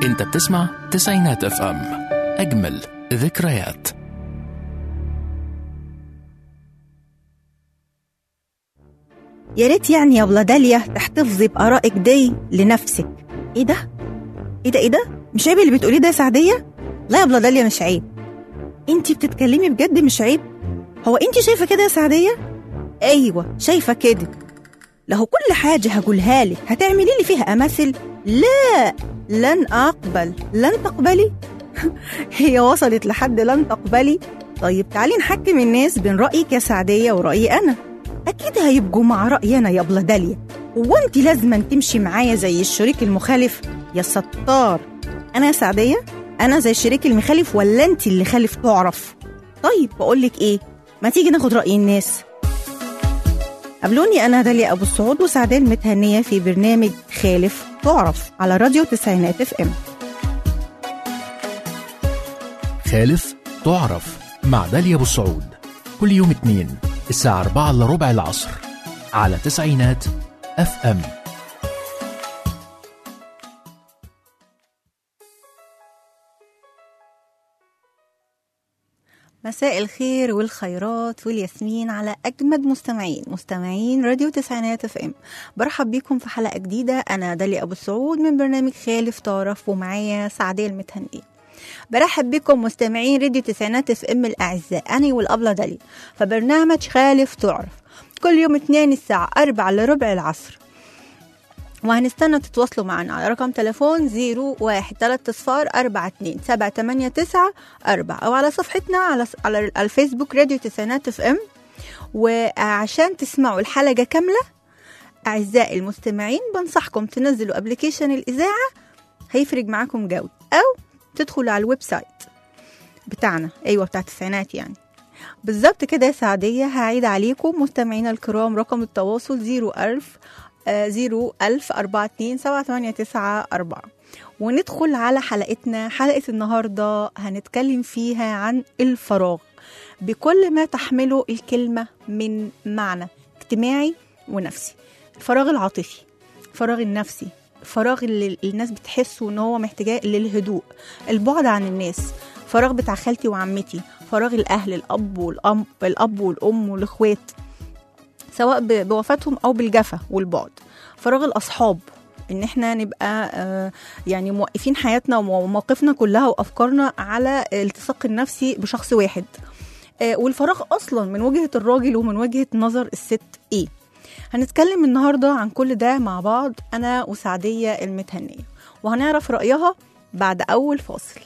انت بتسمع تسعينات اف ام اجمل ذكريات يا ريت يعني يا بلا داليا تحتفظي بآرائك دي لنفسك ايه ده؟ ايه ده ايه ده؟ مش عيب اللي بتقوليه ده يا سعدية؟ لا يا بلا داليا مش عيب انتي بتتكلمي بجد مش عيب؟ هو انتي شايفة كده يا سعدية؟ ايوه شايفة كده لو كل حاجة هقولها لك هتعملي لي فيها أماثل؟ لا لن أقبل لن تقبلي؟ هي وصلت لحد لن تقبلي؟ طيب تعالي نحكم الناس بين رأيك يا سعدية ورأيي أنا أكيد هيبقوا مع رأيي أنا يا بلا داليا هو أنت لازما تمشي معايا زي الشريك المخالف يا ستار أنا يا سعدية أنا زي الشريك المخالف ولا أنت اللي خالف تعرف طيب بقولك إيه ما تيجي ناخد رأي الناس قابلوني أنا داليا أبو السعود وسعدية المتهنية في برنامج خالف تعرف على راديو تسعينات اف ام خالف تعرف مع داليا ابو السعود كل يوم اثنين الساعة 4 الا ربع العصر على تسعينات اف ام مساء الخير والخيرات والياسمين على أجمد مستمعين مستمعين راديو تسعينات اف ام برحب بيكم في حلقة جديدة أنا داليا أبو السعود من برنامج خالف تعرف ومعايا سعدية المتهنئة برحب بكم مستمعين راديو تسعينات اف ام الأعزاء أنا والأبلة داليا فبرنامج خالف تعرف كل يوم اثنين الساعة أربعة إلا ربع العصر وهنستنى تتواصلوا معنا على رقم تليفون 01 3 صفار 42 789 4 أو على صفحتنا على على الفيسبوك راديو تسعينات اف ام وعشان تسمعوا الحلقة كاملة أعزائي المستمعين بنصحكم تنزلوا ابلكيشن الإذاعة هيفرق معاكم جوي أو تدخلوا على الويب سايت بتاعنا أيوة بتاع التسعينات يعني بالظبط كده يا سعدية هعيد عليكم مستمعينا الكرام رقم التواصل 01000 زيرو ألف أربعة اتنين سبعة تمانية تسعة أربعة وندخل على حلقتنا حلقة النهاردة هنتكلم فيها عن الفراغ بكل ما تحمله الكلمة من معنى اجتماعي ونفسي الفراغ العاطفي الفراغ النفسي الفراغ اللي الناس بتحسه ان هو محتاجاه للهدوء البعد عن الناس فراغ بتاع خالتي وعمتي فراغ الاهل الاب والام الاب والام والاخوات سواء بوفاتهم او بالجفا والبعد فراغ الاصحاب ان احنا نبقى آه يعني موقفين حياتنا ومواقفنا كلها وافكارنا على التصاق النفسي بشخص واحد آه والفراغ اصلا من وجهه الراجل ومن وجهه نظر الست ايه هنتكلم النهارده عن كل ده مع بعض انا وسعديه المتهنيه وهنعرف رايها بعد اول فاصل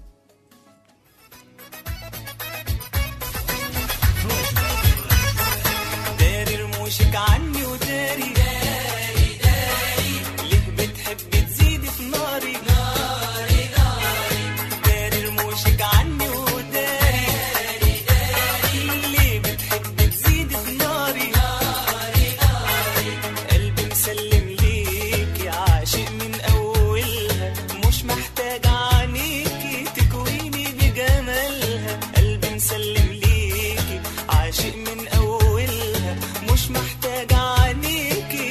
وشك عني وداري داري داري ليه بتحب تزيد في ناري ناري ناري داري رموشك عني وداري داري داري ليه بتحب تزيد في ناري ناري ناري قلبي مسلم ليكي عاشق من اولها مش محتاج عنيكي تكويني بجمالها قلبي مسلم ليكي عاشق من اولها مش محتاج عنيكي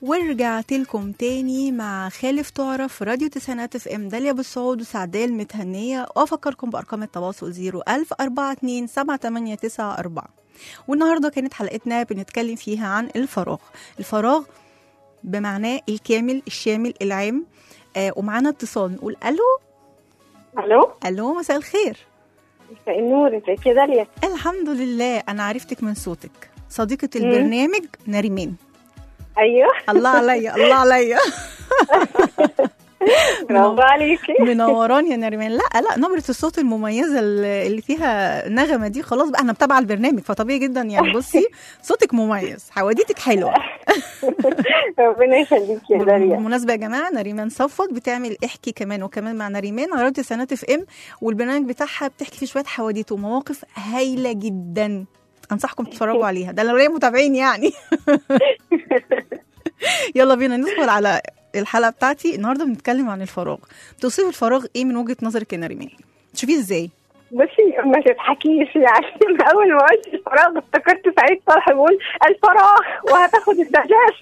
ورجعت لكم تاني مع خالف تعرف راديو تسعينات اف ام داليا بالصعود وسعدية المتهنية وافكركم بارقام التواصل 01000 42 7894 والنهارده كانت حلقتنا بنتكلم فيها عن الفراغ الفراغ بمعناه الكامل الشامل العام آه ومعانا اتصال نقول الو الو الو مساء الخير مساء النور ازيك يا داليا الحمد لله انا عرفتك من صوتك صديقة البرنامج نريمان ايوه الله عليا الله عليا برافو عليكي منوراني يا نريمان لا لا نبرة الصوت المميزة اللي فيها نغمة دي خلاص بقى انا متابعة البرنامج فطبيعي جدا يعني بصي صوتك مميز حواديتك حلوة ربنا يخليك يا داليا بالمناسبة يا جماعة نريمان صفوت بتعمل احكي كمان وكمان مع نريمان على راديو سنات اف ام والبرنامج بتاعها بتحكي فيه شوية حواديت ومواقف هايلة جدا انصحكم تتفرجوا عليها ده لو ليا متابعين يعني يلا بينا ندخل على الحلقه بتاعتي النهارده بنتكلم عن الفراغ توصفي الفراغ ايه من وجهه نظرك يا نريمان تشوفيه ازاي بصي ما تضحكيش يعني اول ما قلت الفراغ افتكرت سعيد صالح بيقول الفراغ وهتاخد الدجاج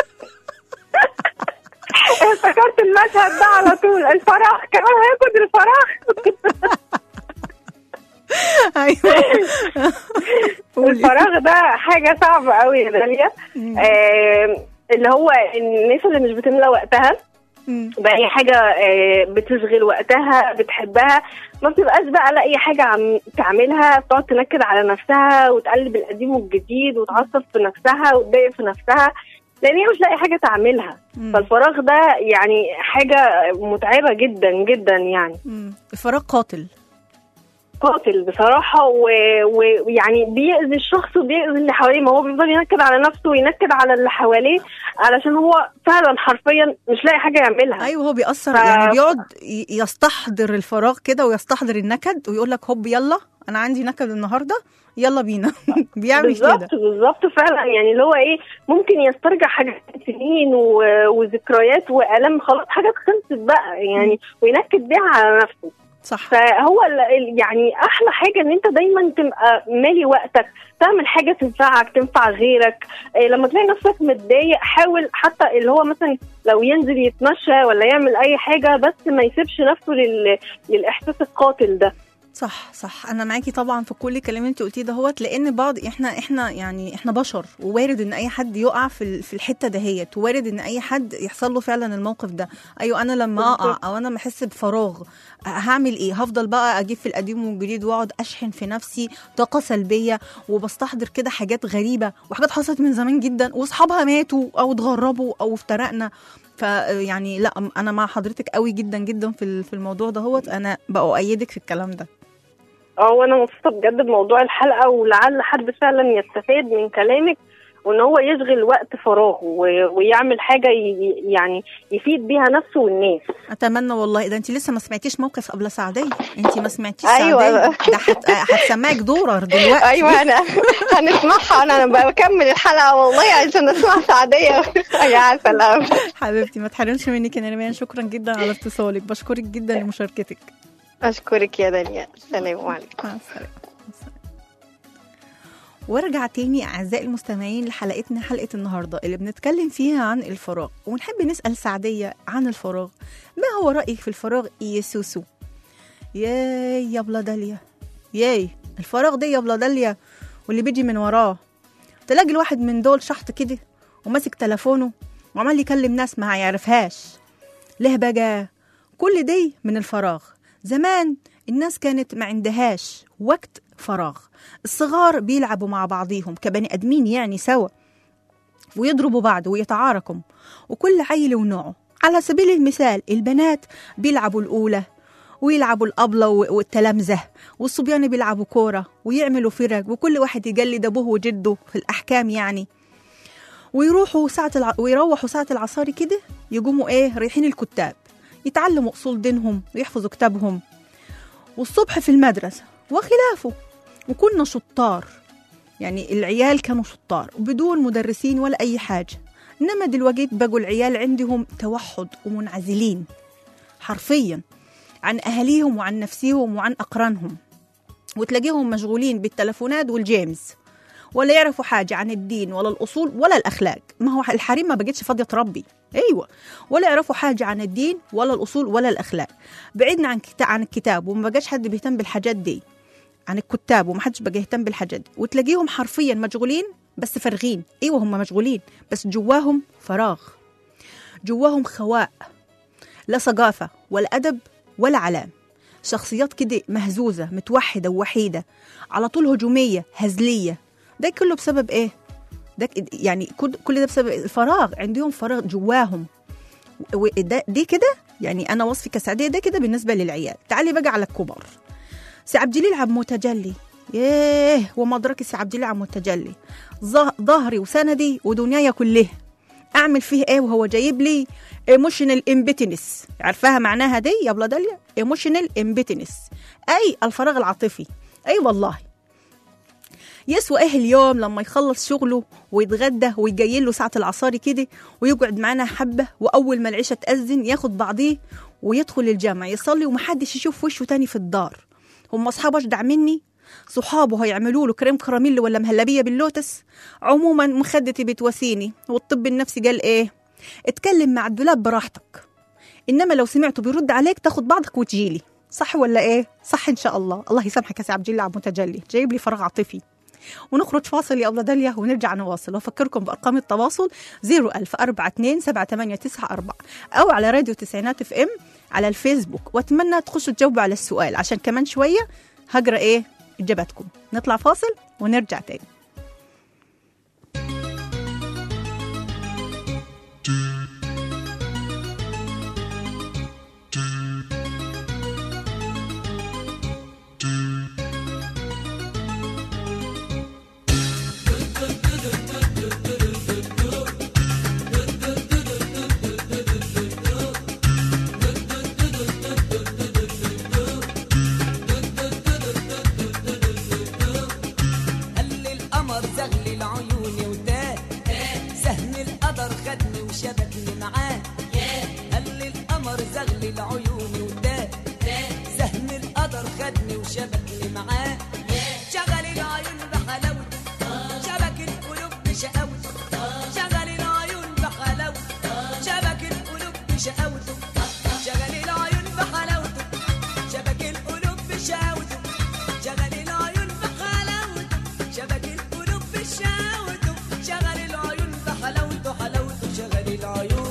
افتكرت المشهد ده على طول الفراغ كمان هياخد الفراغ ايوه قولي. الفراغ ده حاجه صعبه قوي يا داليا آه اللي هو الناس اللي مش بتملى وقتها مم. بأي حاجة آه، بتشغل وقتها بتحبها ما بتبقاش بقى لاقي حاجة عم تعملها تقعد تنكد على نفسها وتقلب القديم والجديد وتعصب في نفسها وتضايق في نفسها لأن هي مش لاقي حاجة تعملها مم. فالفراغ ده يعني حاجة متعبة جدا جدا يعني مم. الفراغ قاتل قاتل بصراحة و- و- ويعني بيأذي الشخص وبيأذي اللي حواليه ما هو بيفضل ينكد على نفسه وينكد على اللي حواليه علشان هو فعلا حرفيا مش لاقي حاجة يعملها ايوه هو بيأثر ف- يعني بيقعد ي- يستحضر الفراغ كده ويستحضر النكد ويقول لك هوب يلا انا عندي نكد النهارده يلا بينا بيعمل كده بالظبط بالظبط فعلا يعني اللي هو ايه ممكن يسترجع حاجات سنين و- وذكريات والام خلاص حاجات خلصت بقى يعني وينكد بيها على نفسه صح فهو ال- ال- يعني احلى حاجه ان انت دايما تبقى مالي وقتك تعمل حاجه تنفعك تنفع غيرك إيه لما تلاقي نفسك متضايق حاول حتى اللي هو مثلا لو ينزل يتمشى ولا يعمل اي حاجه بس ما يسيبش نفسه لل... للاحساس القاتل ده صح صح انا معاكي طبعا في كل الكلام اللي انت قلتيه دهوت لان بعض احنا احنا يعني احنا بشر ووارد ان اي حد يقع في ال- في الحته دهيت ووارد ان اي حد يحصل له فعلا الموقف ده ايوه انا لما اقع بالظبط. او انا لما احس بفراغ هعمل ايه هفضل بقى اجيب في القديم والجديد واقعد اشحن في نفسي طاقه سلبيه وبستحضر كده حاجات غريبه وحاجات حصلت من زمان جدا واصحابها ماتوا او اتغربوا او افترقنا فيعني لا انا مع حضرتك قوي جدا جدا في ال- في الموضوع دهوت انا بأؤيدك في الكلام ده اه وانا مبسوطه بجد بموضوع الحلقه ولعل حد فعلا يستفاد من كلامك وان هو يشغل وقت فراغه و- ويعمل حاجه ي- يعني يفيد بيها نفسه والناس اتمنى والله ده انت لسه ما سمعتيش موقف قبل سعديه انت ما سمعتيش أيوة. سعديه ده هت... هتسمعك دورر دلوقتي ايوه انا هنسمعها انا انا بكمل الحلقه والله عشان اسمع سعديه يا سلام حبيبتي ما تحرمش منك يا نرمين شكرا جدا على اتصالك بشكرك جدا لمشاركتك اشكرك يا دنيا السلام عليكم مع السلامه مع السلامة. وارجع تاني اعزائي المستمعين لحلقتنا حلقه النهارده اللي بنتكلم فيها عن الفراغ ونحب نسال سعديه عن الفراغ ما هو رايك في الفراغ يا سوسو ياي يا بلا داليا ياي الفراغ ده يا بلا داليا واللي بيجي من وراه تلاقي الواحد من دول شحط كده وماسك تلفونه وعمال يكلم ناس ما يعرفهاش ليه بقى كل دي من الفراغ زمان الناس كانت ما عندهاش وقت فراغ الصغار بيلعبوا مع بعضيهم كبني ادمين يعني سوا ويضربوا بعض ويتعاركوا وكل عيل ونوعه على سبيل المثال البنات بيلعبوا الأولى ويلعبوا الأبلة و- والتلامذة والصبيان بيلعبوا كورة ويعملوا فرق وكل واحد يجلد أبوه وجده في الأحكام يعني ويروحوا ساعة الع... ويروحوا ساعة العصاري كده يقوموا إيه رايحين الكتاب يتعلموا أصول دينهم ويحفظوا كتابهم والصبح في المدرسة وخلافه وكنا شطار يعني العيال كانوا شطار بدون مدرسين ولا أي حاجة إنما دلوقتي بقوا العيال عندهم توحد ومنعزلين حرفيا عن أهاليهم وعن نفسهم وعن أقرانهم وتلاقيهم مشغولين بالتلفونات والجيمز ولا يعرفوا حاجه عن الدين ولا الاصول ولا الاخلاق ما هو الحريم ما بقتش فاضيه تربي ايوه ولا يعرفوا حاجه عن الدين ولا الاصول ولا الاخلاق بعدنا عن كتا عن الكتاب وما بقاش حد بيهتم بالحاجات دي عن الكتاب وما حدش بقى يهتم بالحاجات دي وتلاقيهم حرفيا مشغولين بس فارغين ايوه هم مشغولين بس جواهم فراغ جواهم خواء لا ثقافه ولا ادب ولا علام شخصيات كده مهزوزه متوحده ووحيده على طول هجوميه هزليه ده كله بسبب ايه ده ك- يعني كل كل ده بسبب الفراغ عندهم فراغ جواهم وده دي كده يعني انا وصفي كسعديه ده كده بالنسبه للعيال تعالي بقى على الكبار سي عبد الجليل عبد متجلي ياه وما ادراك سي عبد الجليل عبد متجلي ظه- ظهري وسندي ودنياي كلها اعمل فيه ايه وهو جايب لي ايموشنال امبتنس عارفاها معناها دي يا بلا داليا ايموشنال امبتنس اي الفراغ العاطفي اي والله يسوى ايه اليوم لما يخلص شغله ويتغدى ويجي له ساعة العصاري كده ويقعد معانا حبة وأول ما العشاء تأذن ياخد بعضيه ويدخل الجامع يصلي ومحدش يشوف وشه تاني في الدار هم أصحابه أجدع مني صحابه هيعملوا له كريم كراميل ولا مهلبية باللوتس عموما مخدتي بتواسيني والطب النفسي قال ايه اتكلم مع الدولاب براحتك انما لو سمعته بيرد عليك تاخد بعضك وتجيلي صح ولا ايه صح ان شاء الله الله يسامحك يا سي عبد الله عبد متجلي جايب لي فراغ عاطفي ونخرج فاصل يا أبلة داليا ونرجع نواصل وأفكركم بأرقام التواصل 01042 7894 أو على راديو تسعينات اف ام على الفيسبوك وأتمنى تخشوا تجاوبوا على السؤال عشان كمان شوية هقرأ إيه إجاباتكم نطلع فاصل ونرجع تاني قال القمر زغلل عيوني وتاه سهم القدر خدني وشبكني معاه قال القمر زغلل عيوني وتاه سهم القدر خدني وشبكني معاه شغل العيون بحلاوته شبك القلوب بشقاوته شغل العيون بحلاوته شبك القلوب بشقاوته شغل العيون بحلاوته شبك القلوب بشقاوته شغل العيون بحلاوته شبك القلوب بشقاوته شغل العيون بحلاوته حلاوته شغل العيون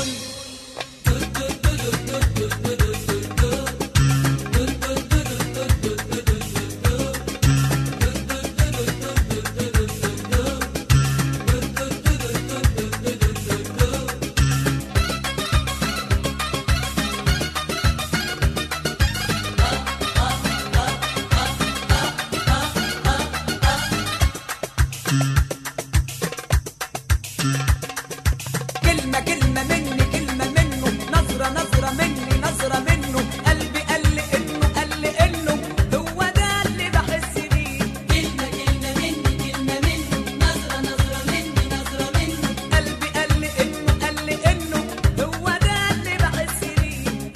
كلمة كلمة مني كلمة منه نظرة نظرة مني نظرة منه قلبي قال لي انه قال لي انه هو ده اللي بحس بيه كلمة كلمة مني كلمة منه نظرة نظرة مني نظرة منه قلبي قال لي انه قال لي انه هو ده اللي بحس بيه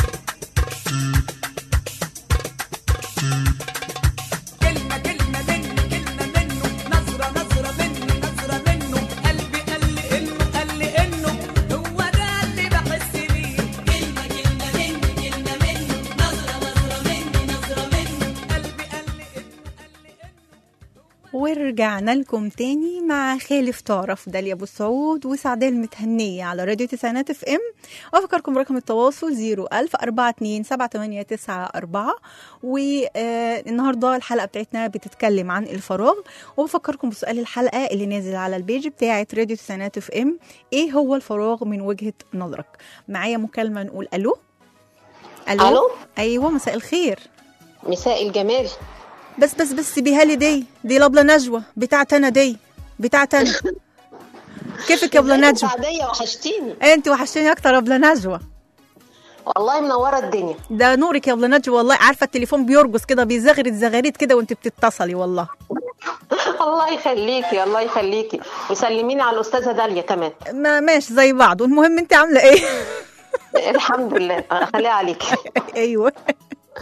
كلمة كلمة مني كلمة منه نظرة نظرة مني نظرة منه قلبي قال لي انه قال لي انه هو ده اللي بحس بيه كلمة كلمة مني كلمة منه نظرة نظرة مني نظرة منه قلبي قال لي انه قال لي انه ورجعنا لكم تاني مع خالف تعرف داليا ابو سعود وسعداء المتهنية على راديو تسعينات اف ام وافكركم برقم التواصل 01000 42 7894 والنهارده الحلقة بتاعتنا بتتكلم عن الفراغ وبفكركم بسؤال الحلقة اللي نازل على البيج بتاعة راديو تسعينات اف ام ايه هو الفراغ من وجهة نظرك معايا مكالمة نقول الو ألو؟ ايوه مساء الخير مساء الجمال بس بس بس سيبيها لي دي دي لابلا نجوى بتاعت انا دي بتاعت انا كيفك يا ابله ازيك نجوى سعدية وحشتيني انت وحشتني اكتر يا ابله نجوى والله منورة الدنيا ده نورك يا ابله نجوى والله عارفه التليفون بيرقص كده بيزغرد زغاريد كده وانت بتتصلي والله الله يخليكي الله يخليكي وسلميني على الأستاذة داليا كمان ما ماشي زي بعض والمهم انت عامله ايه الحمد لله خليها عليكي ايوه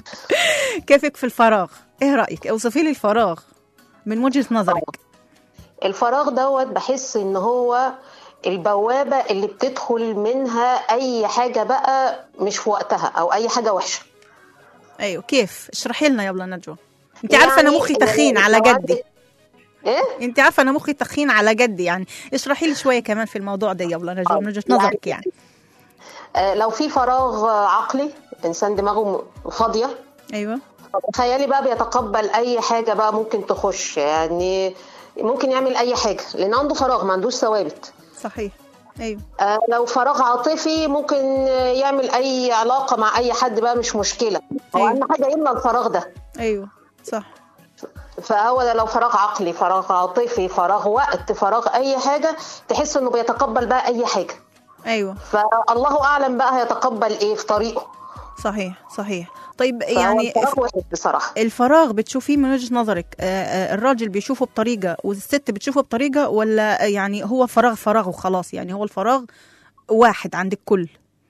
كيفك في الفراغ ايه رايك اوصفي لي الفراغ من وجهه نظرك الفراغ دوت بحس ان هو البوابة اللي بتدخل منها اي حاجة بقى مش في وقتها او اي حاجة وحشة ايوه كيف اشرحي لنا يلا نجوى انت عارفه انا يعني مخي تخين على لو جدي عندك- ايه انت عارفه انا مخي تخين على جدي يعني اشرحي لي شويه كمان في الموضوع ده يلا نجوى من وجهه يعني- نظرك يعني آه، لو في فراغ آه، عقلي انسان دماغه م- فاضية ايوه خيالي بقى بيتقبل اي حاجة بقى ممكن تخش يعني ممكن يعمل اي حاجة لان عنده فراغ ما عندوش ثوابت صحيح ايوه آه، لو فراغ عاطفي ممكن آه، يعمل اي علاقة مع اي حد بقى مش مشكلة هو أيوة. اهم حاجة يملى الفراغ ده ايوه صح فهو ده لو فراغ عقلي فراغ عاطفي فراغ وقت فراغ اي حاجة تحس انه بيتقبل بقى اي حاجة ايوه فالله اعلم بقى هيتقبل ايه في طريقه صحيح صحيح طيب يعني يعني الفراغ وحش بصراحة الفراغ بتشوفيه من وجهة نظرك آه، آه، الراجل بيشوفه بطريقة والست بتشوفه بطريقة ولا يعني هو فراغ فراغ وخلاص يعني هو الفراغ واحد عند الكل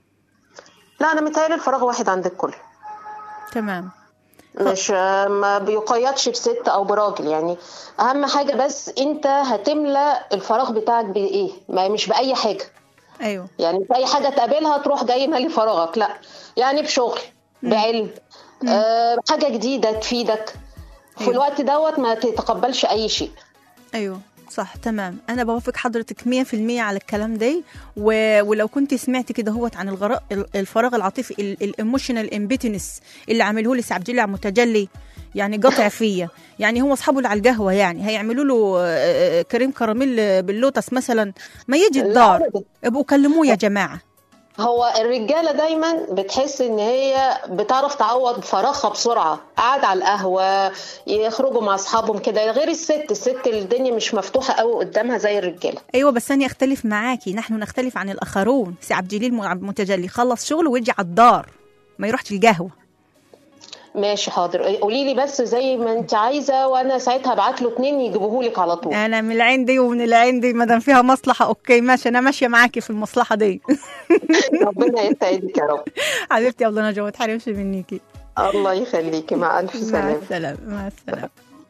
لا انا متهيألي الفراغ واحد عند الكل تمام مش ما بيقيدش بست او براجل يعني اهم حاجه بس انت هتملى الفراغ بتاعك بايه ما مش باي حاجه ايوه يعني في اي حاجه تقابلها تروح جاي مالي فراغك لا يعني بشغل بعلم آه حاجه جديده تفيدك في أيوة. الوقت دوت ما تتقبلش اي شيء ايوه صح تمام انا بوافق حضرتك 100% على الكلام ده و... ولو كنت سمعت كده هوت عن الغراء الفراغ العاطفي الايموشنال امبيتنس اللي عمله لي سعد جلع متجلي يعني قطع فيا يعني هو اصحابه اللي على القهوه يعني هيعملوا له آه، آه، كريم كراميل باللوتس مثلا ما يجي لا الدار أبداً. ابقوا كلموه يا جماعه هو الرجاله دايما بتحس ان هي بتعرف تعوض فراغها بسرعه قاعد على القهوه يخرجوا مع اصحابهم كده غير الست الست الدنيا مش مفتوحه قوي قدامها زي الرجاله ايوه بس انا اختلف معاكي نحن نختلف عن الاخرون سي عبد الجليل متجلي خلص شغله ويجي على الدار ما يروحش القهوه ماشي حاضر قولي لي بس زي ما انت عايزه وانا ساعتها ابعت له اتنين يجيبوه لك على طول انا من العين دي ومن العين دي ما دام فيها مصلحه اوكي ماشي انا ماشيه معاكي في المصلحه دي ربنا يسعدك يا رب حبيبتي يا الله نجوى ما تحرمش منيكي الله يخليكي مع الف مع سلامه السلامه مع السلامه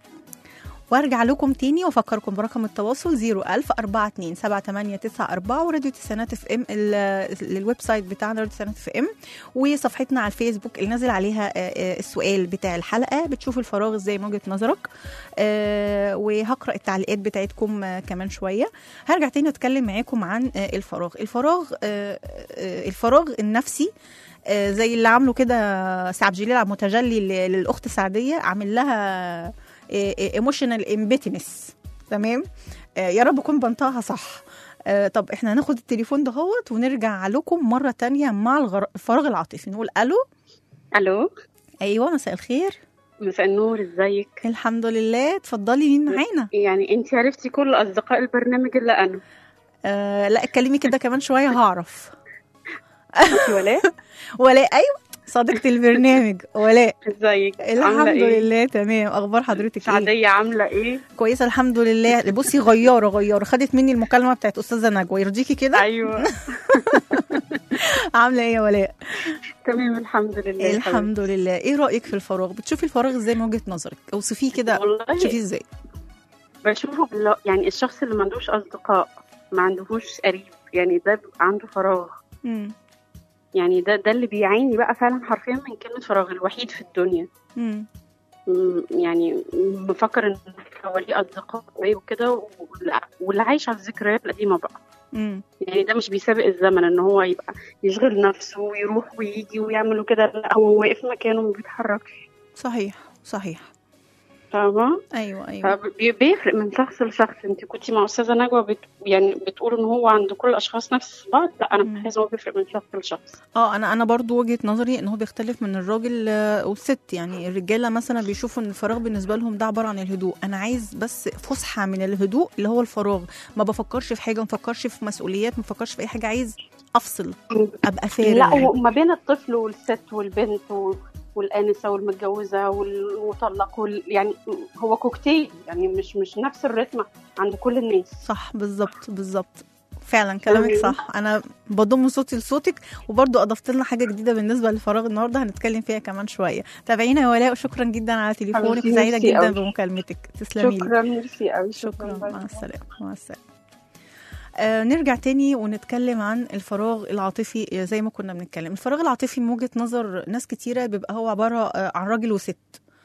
وارجع لكم تاني وافكركم برقم التواصل 01000 42 7894 وراديو تسعينات اف ام الويب سايت بتاعنا راديو تسعينات اف ام وصفحتنا على الفيسبوك اللي نازل عليها آه، آه، السؤال بتاع الحلقه بتشوف الفراغ ازاي من وجهه نظرك آه، وهقرا التعليقات بتاعتكم آه، كمان شويه هرجع تاني اتكلم معاكم عن آه، الفراغ الفراغ آه، آه، الفراغ النفسي آه، زي اللي عامله كده سعد جليل عبد المتجلي ل- للاخت سعديه عامل لها ايموشنال امبيتنس تمام آه، يا رب اكون بنطقها صح آه، طب احنا هناخد التليفون دهوت ونرجع لكم مره تانية مع الغر... الفراغ العاطفي نقول الو الو ايوه مساء الخير مساء النور ازيك الحمد لله اتفضلي مين معانا يعني انت عرفتي كل اصدقاء البرنامج الا انا آه لا اتكلمي كده كمان شويه هعرف انت ولاء ولاء ايوه صديقة البرنامج ولاء ازيك عامله الحمد ايه لله تمام اخبار حضرتك ايه سعديه عامله ايه كويسه الحمد لله بصي غياره غياره خدت مني المكالمه بتاعت استاذه نجوى يرضيكي كده ايوه عامله ايه يا ولاء تمام الحمد لله يا الحمد لله ايه رايك في الفراغ بتشوفي الفراغ ازاي من وجهه نظرك اوصفيه كده والله تشوفيه ازاي بشوفه بالله يعني الشخص اللي ما عندوش اصدقاء ما عندهوش قريب يعني ده بيبقى عنده فراغ مم. يعني ده ده اللي بيعاني بقى فعلا حرفيا من كلمه فراغ الوحيد في الدنيا مم. م- يعني بفكر ان حواليه اصدقاء وكده واللي- واللي عايش على الذكريات القديمه بقى مم. يعني ده مش بيسابق الزمن ان هو يبقى يشغل نفسه ويروح ويجي ويعمل كده لا هو واقف مكانه ما بيتحركش صحيح صحيح فاهمه ايوه ايوه فبيفرق من شخص لشخص انت كنتي مع استاذه نجوى بت... يعني بتقول ان هو عند كل الاشخاص نفس الصفات لا انا مم. بحس ان هو بيفرق من شخص لشخص اه انا انا برضو وجهه نظري ان هو بيختلف من الراجل آه، والست يعني الرجاله مثلا بيشوفوا ان الفراغ بالنسبه لهم ده عباره عن الهدوء انا عايز بس فسحه من الهدوء اللي هو الفراغ ما بفكرش في حاجه ما بفكرش في مسؤوليات ما بفكرش في اي حاجه عايز افصل ابقى فارغ لا وما بين الطفل والست والبنت و... والانسه والمتجوزه والمطلق وال... يعني هو كوكتيل يعني مش مش نفس الريتم عند كل الناس صح بالظبط بالظبط فعلا كلامك أيوة. صح انا بضم صوتي لصوتك وبرضو اضفت لنا حاجه جديده بالنسبه للفراغ النهارده هنتكلم فيها كمان شويه تابعينا يا ولاء وشكرا جدا على تليفونك حبيبتي، سعيده ميرسي جدا أوي. بمكالمتك تسلمي لي شكرا ميرسي قوي شكرا باي. مع السلامه مع السلامه آه نرجع تاني ونتكلم عن الفراغ العاطفي آه، زي ما كنا بنتكلم الفراغ العاطفي من وجهة نظر ناس كتيرة بيبقى هو عبارة آه، عن راجل وست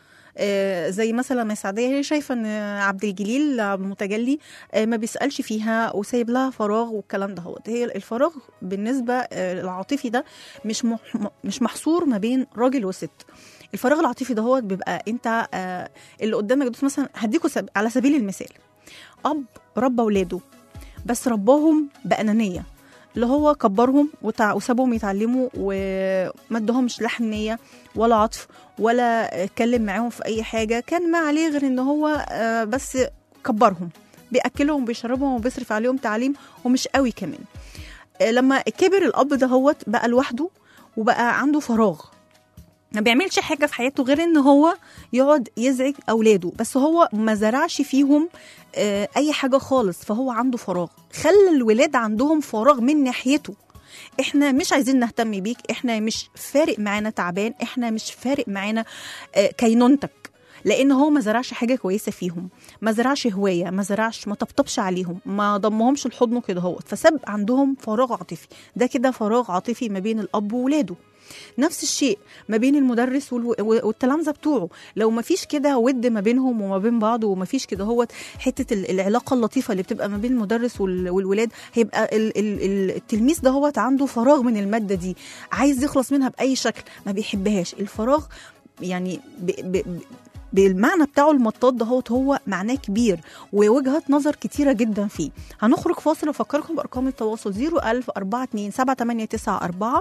آه، زي مثلا ما سعدية هي شايفة ان عبد الجليل عبد المتجلي آه، ما بيسألش فيها وسايب لها فراغ والكلام ده هو هي الفراغ بالنسبة آه، العاطفي ده مش مح- مش محصور ما بين راجل وست الفراغ العاطفي ده هو بيبقى انت آه، اللي قدامك دوت مثلا هديكوا سب... على سبيل المثال اب ربى ولاده بس رباهم بأنانية اللي هو كبرهم وتع... وسابهم يتعلموا وما ادهمش لا حنية ولا عطف ولا اتكلم معاهم في أي حاجة كان ما عليه غير إن هو آه، بس كبرهم بيأكلهم وبيشربهم وبيصرف عليهم تعليم ومش قوي كمان آه، لما كبر الأب ده هو بقى لوحده وبقى عنده فراغ ما بيعملش حاجة في حياته غير إن هو يقعد يزعج أولاده بس هو ما زرعش فيهم آه، اي حاجه خالص فهو عنده فراغ خلى الولاد عندهم فراغ من ناحيته احنا مش عايزين نهتم بيك احنا مش فارق معانا تعبان احنا مش فارق معانا آه، كينونتك لان هو ما زرعش حاجه كويسه فيهم ما زرعش هوايه ما زرعش ما طبطبش عليهم ما ضمهمش لحضنه كده هو فساب عندهم فراغ عاطفي ده كده فراغ عاطفي ما بين الاب وولاده نفس الشيء ما بين المدرس والو- والتلامذه بتوعه لو ما فيش كده ود ما بينهم وما بين بعض وما فيش كده هو حته ال- العلاقه اللطيفه اللي بتبقى ما بين المدرس وال- والولاد هيبقى ال- ال- ال- التلميذ ده هو عنده فراغ من الماده دي عايز يخلص منها باي شكل ما بيحبهاش الفراغ يعني ب ب ب بالمعنى بتاعه المطاط ده هو هو معناه كبير ووجهات نظر كتيره جدا فيه هنخرج فاصل افكركم بارقام التواصل 01000 42 7894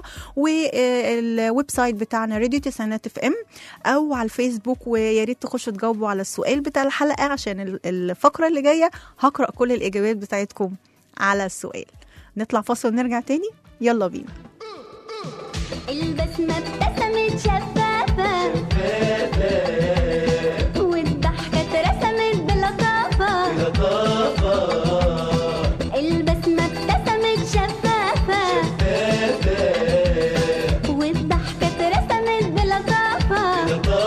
والويب سايت بتاعنا راديو تسعينات اف ام او على الفيسبوك ويا ريت تخشوا تجاوبوا على السؤال بتاع الحلقه عشان ال- الفقره اللي جايه هقرا كل الاجابات بتاعتكم على السؤال نطلع فاصل ونرجع تاني يلا بينا البسمة ابتسمت شفافة والضحكة اترسمت بلطافة البسمة ابتسمت شفافة والضحكة اترسمت بلطافة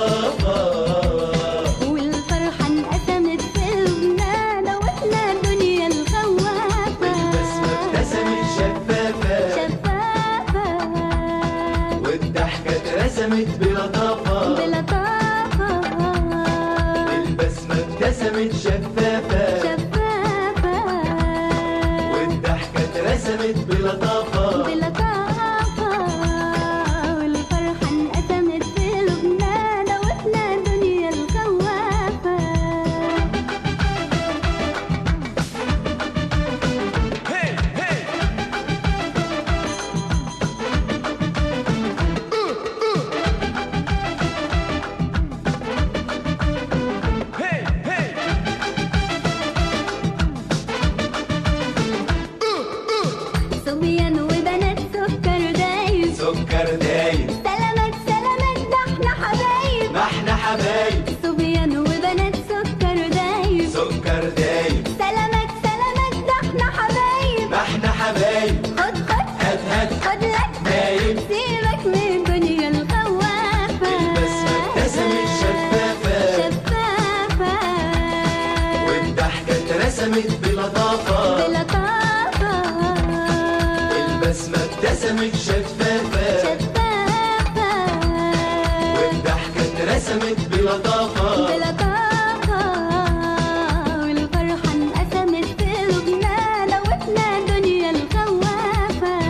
والفرحة انقسمت في قلوبنا دوتنا الدنيا الخوافة ابتسمت شفافة شفافة والضحكة اترسمت بلطافة بلطافة البسمة ابتسمت شفافة شفافة والضحكة اترسمت بلطافة بلطافة والفرحة انقسمت في قلوبنا دوتنا الدنيا الخوافة صبيان وبنات سكر دايب سكر دايب سلامات سلامات ده احنا حبايب ما احنا حبايب صبيان وبنات سكر دايب سكر دايب سلامات سلامات ده احنا حبايب ما احنا حبايب خد خد هات هات خد لك دايب سيبك من الدنيا الخوافة البسمة ابتسمت شفافة شفافة والضحكة اترسمت بلطافة بلطافة البسمة ابتسمت شفافة شفافة والضحكة اترسمت بلطافة بلطافة والفرحة انقسمت في قلوبنا دوتنا الدنيا الخوافة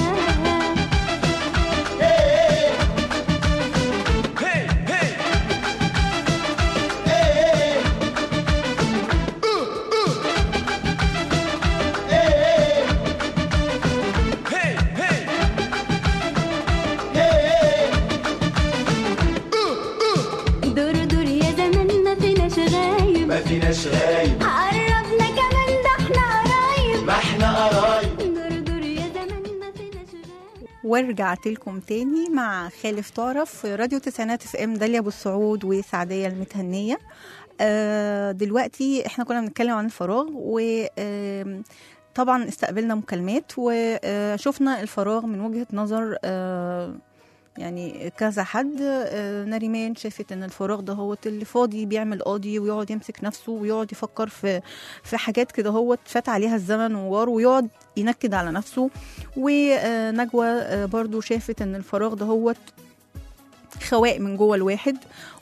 دور دور يا زمان ما فيناش غايب ما فيناش غايب قربنا كمان ده احنا قرايب ما احنا قرايب دور دور يا زمان ما فيناش غايب ورجعت لكم تاني مع خالف طرف في راديو تسعينات اف ام داليا ابو السعود وسعديه المتهنيه آه دلوقتي احنا كنا بنتكلم عن الفراغ و آم، طبعا استقبلنا مكالمات وشفنا الفراغ من وجهة نظر آه، يعني كذا حد آه، نريمان شافت ان الفراغ ده هو اللي فاضي بيعمل قاضي ويقعد يمسك نفسه ويقعد يفكر في في حاجات كده هو فات عليها الزمن ووار ويقعد ينكد على نفسه ونجوى آه، برضو شافت ان الفراغ ده هو خواء من جوه الواحد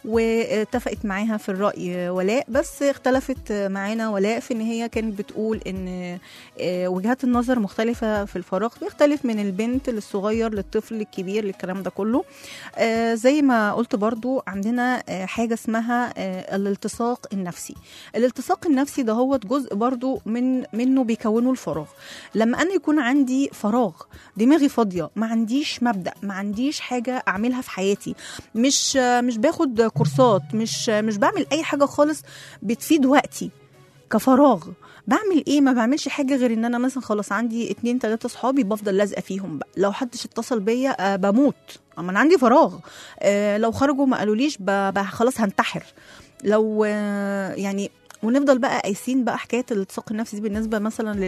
واتفقت معاها في الرأي ولاء بس اختلفت معانا ولاء في ان هي كانت بتقول ان آه، وجهات النظر مختلفة في الفراغ بيختلف من البنت للصغير للطفل للكبير للكلام ده كله آه، زي ما قلت برضو عندنا آه، حاجة اسمها آه، الالتصاق النفسي الالتصاق النفسي ده هو جزء برضو من منه بيكونه الفراغ لما انا يكون عندي فراغ دماغي فاضيه ما عنديش مبدا ما عنديش حاجه اعملها في حياتي مش مش باخد كورسات مش مش بعمل اي حاجه خالص بتفيد وقتي كفراغ بعمل ايه ما بعملش حاجه غير ان انا مثلا خلاص عندي اتنين تلاته صحابي بفضل لازقه فيهم بقى لو حدش اتصل بيا آه بموت اما انا عندي فراغ آه لو خرجوا ما قالوليش ب- ب- خلاص هنتحر لو آه يعني ونفضل بقى قايسين بقى حكايه الالتصاق النفسي دي بالنسبه مثلا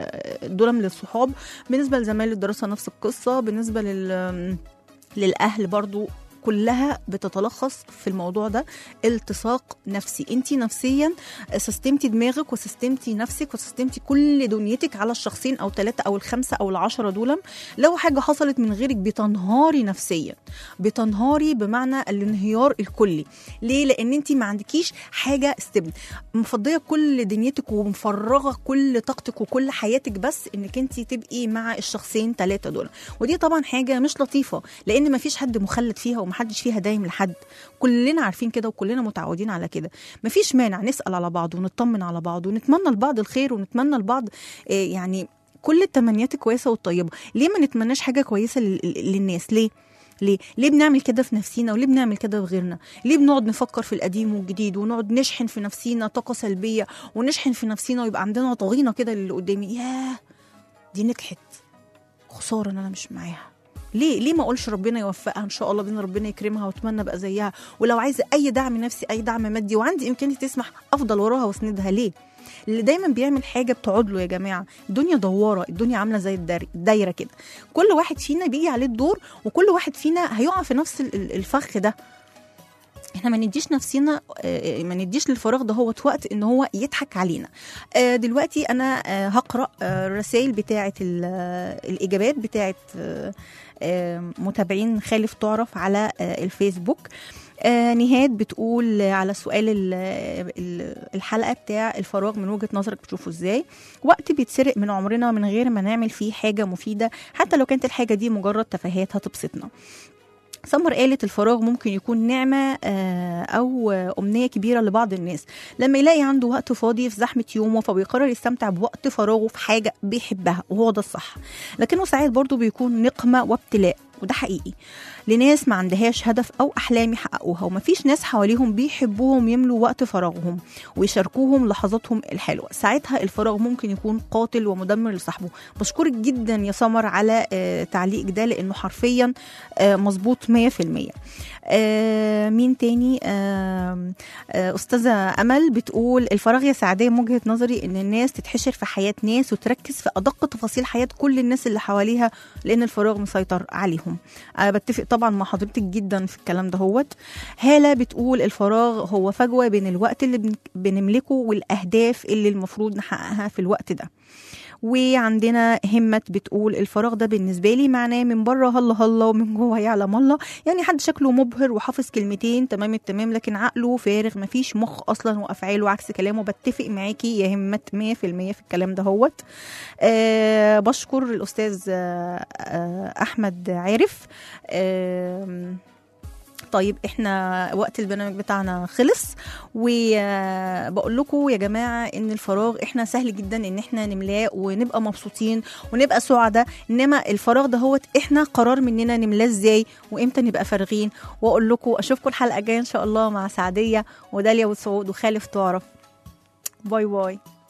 لل دول من الصحاب بالنسبه لزمايل الدراسه نفس القصه بالنسبه لل للاهل برضو كلها بتتلخص في الموضوع ده التصاق نفسي انت نفسيا سستمتي دماغك وسستمتي نفسك وسستمتي كل دنيتك على الشخصين او ثلاثه او الخمسه او العشره دول لو حاجه حصلت من غيرك بتنهاري نفسيا بتنهاري بمعنى الانهيار الكلي ليه لان انت ما عندكيش حاجه استبن مفضيه كل دنيتك ومفرغه كل طاقتك وكل حياتك بس انك انت تبقي مع الشخصين ثلاثه دول ودي طبعا حاجه مش لطيفه لان ما فيش حد مخلد فيها ومحدش فيها دايم لحد كلنا عارفين كده وكلنا متعودين على كده مفيش مانع نسال على بعض ونطمن على بعض ونتمنى لبعض الخير ونتمنى لبعض آه، يعني كل التمنيات الكويسه والطيبه ليه ما نتمناش حاجه كويسه لل- للناس ليه ليه؟ ليه بنعمل كده في نفسينا وليه بنعمل كده في غيرنا؟ ليه بنقعد نفكر في القديم والجديد ونقعد نشحن في نفسينا طاقة سلبية ونشحن في نفسينا ويبقى عندنا طغينة كده للي قدامي ياه دي نجحت خسارة ان انا مش معاها ليه ليه ما اقولش ربنا يوفقها ان شاء الله بين ربنا يكرمها واتمنى ابقى زيها ولو عايزه اي دعم نفسي اي دعم مادي وعندي امكانيه تسمح افضل وراها واسندها ليه اللي دايما بيعمل حاجه بتقعد له يا جماعه الدنيا دواره الدنيا عامله زي الدار- الدايره كده كل واحد فينا بيجي عليه الدور وكل واحد فينا هيقع في نفس ال- ال- الفخ ده احنا ما نديش نفسنا آه، ما نديش للفراغ ده هو وقت ان هو يضحك علينا آه، دلوقتي انا آه، هقرا آه، الرسائل بتاعه ال- آه، الاجابات بتاعه آه، آه، متابعين خالف تعرف على آه، الفيسبوك آه نهاد بتقول على سؤال ال- ال- الحلقه بتاع الفراغ من وجهه نظرك بتشوفه ازاي وقت بيتسرق من عمرنا من غير ما نعمل فيه حاجه مفيده حتى لو كانت الحاجه دي مجرد تفاهات هتبسطنا سمر قالت الفراغ ممكن يكون نعمة آه، أو آه، أمنية كبيرة لبعض الناس لما يلاقي عنده وقت فاضي في زحمة يومه فبيقرر يستمتع بوقت فراغه في حاجة بيحبها وهو ده الصح لكنه ساعات برضه بيكون نقمة وابتلاء وده حقيقي لناس ما عندهاش هدف أو أحلام يحققوها ومفيش ناس حواليهم بيحبوهم يملوا وقت فراغهم ويشاركوهم لحظاتهم الحلوة ساعتها الفراغ ممكن يكون قاتل ومدمر لصاحبه بشكرك جدا يا سمر على آه، تعليقك ده لأنه حرفيا آه، مظبوط 100% آه، مين تاني آه، آه، أستاذة أمل بتقول الفراغ يا سعدية من وجهة نظري إن الناس تتحشر في حياة ناس وتركز في أدق تفاصيل حياة كل الناس اللي حواليها لأن الفراغ مسيطر عليهم أنا بتفق طبعا مع حضرتك جدا في الكلام ده هوت هالة بتقول الفراغ هو فجوة بين الوقت اللي بن- بنملكه والأهداف اللي المفروض نحققها في الوقت ده وعندنا همت بتقول الفراغ ده بالنسبه لي معناه من بره هلا هلا ومن جوه يعلم الله يعني حد شكله مبهر وحافظ كلمتين تمام التمام لكن عقله فارغ مفيش مخ اصلا وافعاله عكس كلامه بتفق معاكي يا همت 100% في الكلام ده هوت أه بشكر الاستاذ آه، آه، احمد عارف آه طيب احنا وقت البرنامج بتاعنا خلص وبقول لكم يا جماعه ان الفراغ احنا سهل جدا ان احنا نملاه ونبقى مبسوطين ونبقى سعداء انما الفراغ ده هو احنا قرار مننا نملاه ازاي وامتى نبقى فارغين واقول لكم اشوفكم الحلقه الجايه ان شاء الله مع سعديه وداليا وسعود وخالف تعرف باي باي